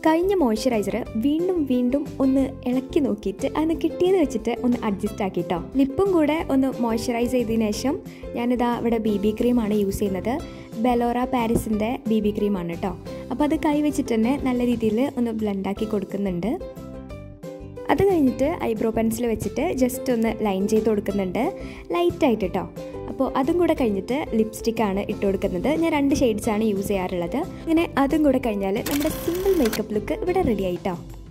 കഴിഞ്ഞ മോയ്സ്ചറൈസർ വീണ്ടും വീണ്ടും ഒന്ന് ഇളക്കി നോക്കിയിട്ട് അതിന് കിട്ടിയത് വെച്ചിട്ട് ഒന്ന് അഡ്ജസ്റ്റ് ആക്കിട്ടോ ലിപ്പും കൂടെ ഒന്ന് മോയ്സ്ചറൈസ് ചെയ്തതിന് ശേഷം ഞാനിതാ ഇവിടെ ബി ബി ക്രീമാണ് യൂസ് ചെയ്യുന്നത് ബെലോറ പാരീസിൻ്റെ ബി ബി ക്രീമാണ് കേട്ടോ അപ്പോൾ അത് കൈ വെച്ചിട്ട് തന്നെ നല്ല രീതിയിൽ ഒന്ന് ബ്ലെൻഡാക്കി കൊടുക്കുന്നുണ്ട് അത് കഴിഞ്ഞിട്ട് ഐബ്രോ പെൻസിൽ വെച്ചിട്ട് ജസ്റ്റ് ഒന്ന് ലൈൻ ചെയ്ത് കൊടുക്കുന്നുണ്ട് ലൈറ്റായിട്ട് കേട്ടോ അപ്പോൾ അതും കൂടെ കഴിഞ്ഞിട്ട് ലിപ്സ്റ്റിക്കാണ് ഇട്ട് കൊടുക്കുന്നത് ഞാൻ രണ്ട് ഷെയ്ഡ്സാണ് യൂസ് ചെയ്യാറുള്ളത് അങ്ങനെ അതും കൂടെ കഴിഞ്ഞാൽ നമ്മുടെ സിമ്പിൾ മേക്കപ്പ് ലുക്ക് ഇവിടെ റെഡി ആയിട്ടോ